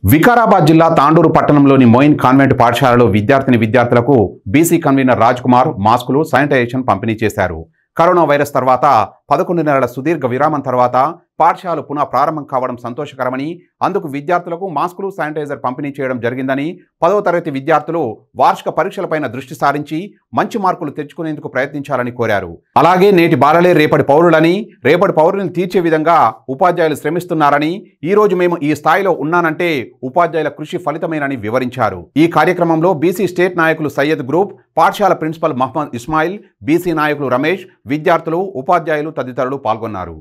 వికారాబాద్ జిల్లా తాండూరు పట్టణంలోని Moeen convent పాఠశాలలో విద్యార్థిని విద్యార్థులకు బీసీ కన్వీనర్ రాజ్ కుమార్ మాస్కులు శానిటైజేషన్ పంపిణీ చేశారు కరోనా వైరస్ తర్వాత పదకొండు నెలల సుదీర్ఘ విరామం తర్వాత పాఠశాలలు పునః ప్రారంభం కావడం సంతోషకరమని అందుకు విద్యార్థులకు మాస్కులు శానిటైజర్ పంపిణీ చేయడం జరిగిందని పదవ తరగతి విద్యార్థులు వార్షిక పరీక్షలపైన దృష్టి సారించి మంచి మార్కులు తెచ్చుకునేందుకు ప్రయత్నించాలని కోరారు అలాగే నేటి బాలలే రేపటి పౌరులని రేపటి పౌరులను తీర్చే విధంగా ఉపాధ్యాయులు శ్రమిస్తున్నారని ఈ రోజు మేము ఈ స్థాయిలో ఉన్నానంటే ఉపాధ్యాయుల కృషి ఫలితమేనని వివరించారు ఈ కార్యక్రమంలో బీసీ స్టేట్ నాయకులు సయ్యద్ గ్రూప్ పాఠశాల ప్రిన్సిపల్ మహమ్మద్ ఇస్మాయిల్ బీసీ నాయకులు రమేష్ విద్యార్థులు ఉపాధ్యాయులు తదితరులు పాల్గొన్నారు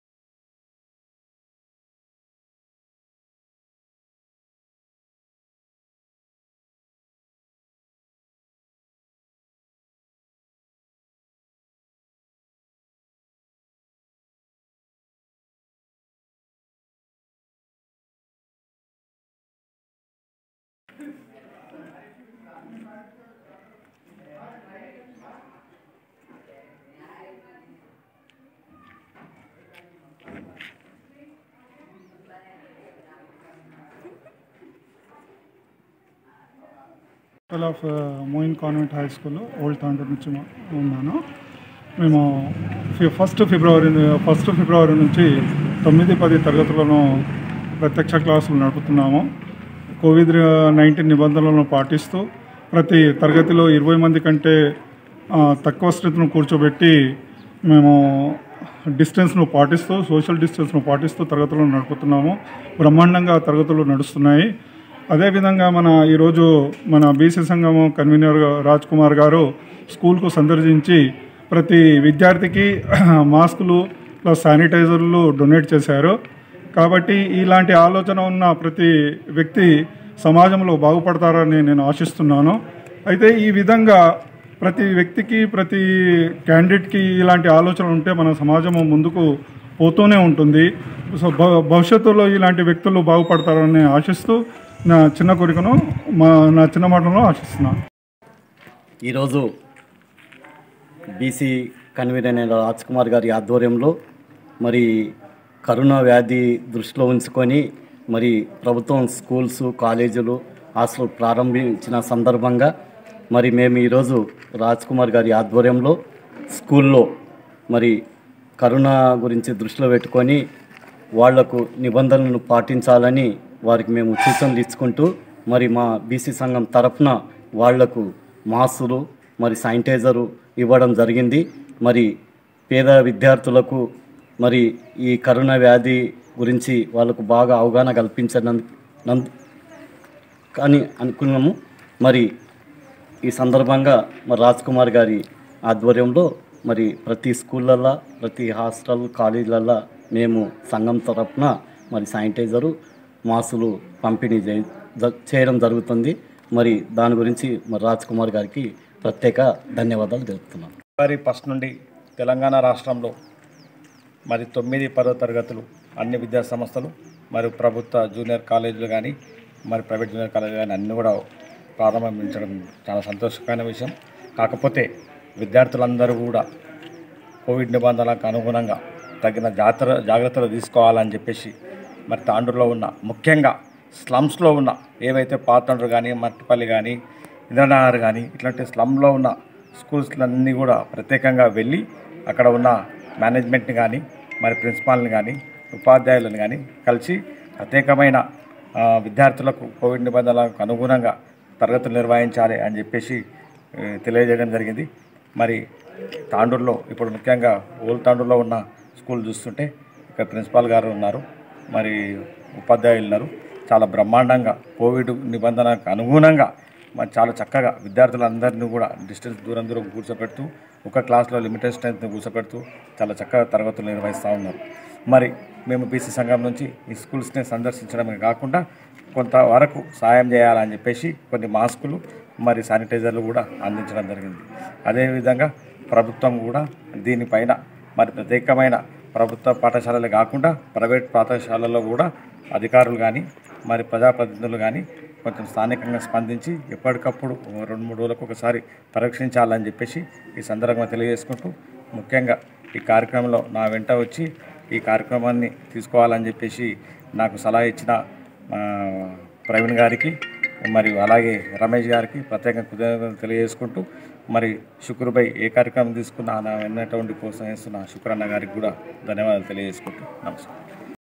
principal of Moin convent high school old Tandur నుంచి మా- ఉన్నాను మేము ఫి- ఫస్ట్ ఫిబ్రవరి ను- ఫస్ట్ ఫిబ్రవరి నుంచి తొమ్మిది పది తరగతులను ప్రత్యక్ష క్లాసులు నడుపుతున్నాము కోవిడ్ నైన్టీన్ నిబంధనలను పాటిస్తూ ప్రతి తరగతిలో ఇరవై మంది కంటే ఆ, తక్కువ స్థితిని కూర్చోబెట్టి మేము డిస్టెన్స్ను పాటిస్తూ సోషల్ డిస్టెన్స్ను పాటిస్తూ తరగతులను నడుపుతున్నాము బ్రహ్మాండంగా తరగతులు నడుస్తున్నాయి అదేవిధంగా మన ఈరోజు మన బీసీ సంఘం కన్వీనర్ రాజ్ కుమార్ గారు స్కూల్కు సందర్శించి ప్రతి విద్యార్థికి మాస్కులు ప్లస్ శానిటైజర్లు డొనేట్ చేశారు కాబట్టి ఇలాంటి ఆలోచన ఉన్న ప్రతి వ్యక్తి సమాజంలో బాగుపడతారని నేను ఆశిస్తున్నాను అయితే ఈ విధంగా ప్రతి వ్యక్తికి ప్రతి క్యాండిడేట్కి ఇలాంటి ఆలోచన ఉంటే మన సమాజం ముందుకు పోతూనే ఉంటుంది సో భ- భవిష్యత్తులో ఇలాంటి వ్యక్తులు బాగుపడతారని ఆశిస్తూ నా చిన్న కోరికను మా నా చిన్న మాటలను ఆశిస్తున్నాను ఈరోజు బీసీ కన్వీనర్ అయిన రాజ్ కుమార్ గారి ఆధ్వర్యంలో మరి కరోనా వ్యాధి దృష్టిలో ఉంచుకొని మరి ప్రభుత్వం స్కూల్స్ కాలేజీలు హాస్టల్ ప్రారంభించిన సందర్భంగా మరి మేము ఈరోజు రాజ్ కుమార్ గారి ఆధ్వర్యంలో స్కూల్లో మరి కరోనా గురించి దృష్టిలో పెట్టుకొని వాళ్లకు నిబంధనలను పాటించాలని వారికి మేము సూచనలు ఇచ్చుకుంటూ మరి మా బీసీ సంఘం తరఫున వాళ్లకు మాస్కులు మరి శానిటైజరు ఇవ్వడం జరిగింది మరి పేద విద్యార్థులకు మరి ఈ కరోనా వ్యాధి గురించి వాళ్ళకు బాగా అవగాహన కల్పించనందు నందు కానీ అనుకున్నాము మరి ఈ సందర్భంగా మరి రాజ్ కుమార్ గారి ఆధ్వర్యంలో మరి ప్రతి స్కూళ్ళల్లో ప్రతి హాస్టల్ కాలేజీలల్లో మేము సంఘం తరపున మరి శానిటైజరు మాస్కులు పంపిణీ చే- జ- చేయడం జరుగుతుంది మరి దాని గురించి మరి రాజ్ కుమార్ గారికి ప్రత్యేక ధన్యవాదాలు తెలుపుతున్నాను ఫిబ్రవరి ఫస్ట్ నుండి తెలంగాణ రాష్ట్రంలో మరి తొమ్మిది పదో తరగతులు అన్ని విద్యా సంస్థలు మరియు ప్రభుత్వ జూనియర్ కాలేజీలు కానీ మరి ప్రైవేట్ జూనియర్ కాలేజీలు కానీ అన్నీ కూడా ప్రారంభించడం చాలా సంతోషకరమైన విషయం కాకపోతే విద్యార్థులందరూ కూడా కోవిడ్ నిబంధనలకు అనుగుణంగా తగిన జాతర జాగ్రత్తలు తీసుకోవాలని చెప్పేసి మరి తాండూరులో ఉన్న ముఖ్యంగా స్లమ్స్లో ఉన్న ఏవైతే పాతండ్రు కానీ మట్టిపల్లి కానీ ఇంద్రనగర్ కానీ ఇట్లాంటి స్లమ్లో ఉన్న స్కూల్స్లన్నీ కూడా ప్రత్యేకంగా వెళ్ళి అక్కడ ఉన్న మేనేజ్మెంట్ని కానీ మరి ప్రిన్సిపాల్ని కానీ ఉపాధ్యాయులను కానీ కలిసి ప్రత్యేకమైన ఆ, విద్యార్థులకు కోవిడ్ నిబంధనలకు అనుగుణంగా తరగతులు నిర్వహించాలి అని చెప్పేసి ఏ, తెలియజేయడం జరిగింది మరి తాండూరులో ఇప్పుడు ముఖ్యంగా ఓల్డ్ తాండూరులో ఉన్న స్కూల్ చూస్తుంటే ఇక్కడ ప్రిన్సిపాల్ గారు ఉన్నారు మరి ఉపాధ్యాయులు ఉన్నారు చాలా బ్రహ్మాండంగా కోవిడ్ నిబంధనలకు అనుగుణంగా మరి చాలా చక్కగా విద్యార్థులందరినీ కూడా డిస్టెన్స్ దూరం దూరం కూర్చోపెడుతూ ఒక క్లాస్లో లిమిటెడ్ స్ట్రెంత్ని కూర్చోపెడుతూ చాలా చక్కగా తరగతులు నిర్వహిస్తూ ఉన్నారు మరి మేము బీసీ సంఘం నుంచి ఈ స్కూల్స్ని సందర్శించడమే కాకుండా కొంతవరకు సాయం చేయాలని చెప్పేసి కొన్ని మాస్కులు మరి శానిటైజర్లు కూడా అందించడం జరిగింది అదేవిధంగా ప్రభుత్వం కూడా దీనిపైన మరి ప్రత్యేకమైన ప్రభుత్వ పాఠశాలలు కాకుండా ప్రైవేట్ పాఠశాలల్లో కూడా అధికారులు కానీ మరి ప్రజాప్రతినిధులు కానీ కొంచెం స్థానికంగా స్పందించి ఎప్పటికప్పుడు రెండు మూడు రోజులకు ఒకసారి పరీక్షించాలని చెప్పేసి ఈ సందర్భంగా తెలియజేసుకుంటూ ముఖ్యంగా ఈ కార్యక్రమంలో నా వెంట వచ్చి ఈ కార్యక్రమాన్ని తీసుకోవాలని చెప్పేసి నాకు సలహా ఇచ్చిన ఆ, ప్రవీణ్ గారికి మరియు అలాగే రమేష్ గారికి ప్రత్యేకంగా కృతజ్ఞతలు తెలియజేసుకుంటూ మరి శుక్రుపై ఏ కార్యక్రమం తీసుకున్నా నా విన్నటువంటి ప్రోత్సహిస్తున్న శుక్రన్న గారికి కూడా ధన్యవాదాలు తెలియజేసుకుంటూ నమస్కారం